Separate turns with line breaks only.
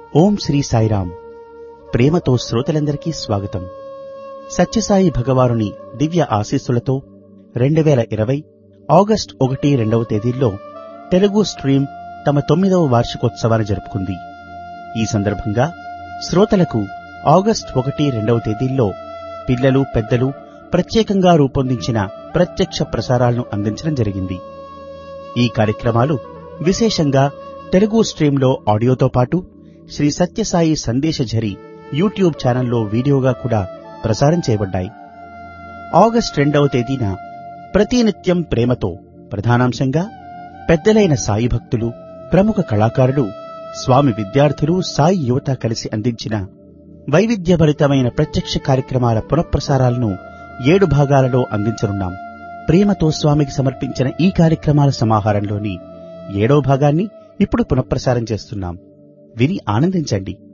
ఓం శ్రీ సాయిరాం ప్రేమతో శ్రోతలందరికీ స్వాగతం సత్యసాయి భగవానుని దివ్య ఆశీస్సులతో రెండు వేల ఇరవై ఆగస్ట్ ఒకటి రెండవ తేదీల్లో తెలుగు స్ట్రీమ్ తమ తొమ్మిదవ వార్షికోత్సవాన్ని జరుపుకుంది ఈ సందర్భంగా శ్రోతలకు ఆగస్ట్ ఒకటి రెండవ తేదీల్లో పిల్లలు పెద్దలు ప్రత్యేకంగా రూపొందించిన ప్రత్యక్ష ప్రసారాలను అందించడం జరిగింది ఈ కార్యక్రమాలు విశేషంగా తెలుగు స్ట్రీమ్లో ఆడియోతో పాటు శ్రీ సత్యసాయి సందేశఝరి యూట్యూబ్ ఛానల్లో వీడియోగా కూడా ప్రసారం చేయబడ్డాయి ఆగస్ట్ రెండవ తేదీన ప్రతినిత్యం ప్రేమతో ప్రధానాంశంగా పెద్దలైన సాయి భక్తులు ప్రముఖ కళాకారులు స్వామి విద్యార్థులు సాయి యువత కలిసి అందించిన వైవిధ్యభరితమైన ప్రత్యక్ష కార్యక్రమాల పునఃప్రసారాలను ఏడు భాగాలలో అందించనున్నాం ప్రేమతో స్వామికి సమర్పించిన ఈ కార్యక్రమాల సమాహారంలోని ఏడవ భాగాన్ని ఇప్పుడు పునఃప్రసారం చేస్తున్నాం విని ఆనందించండి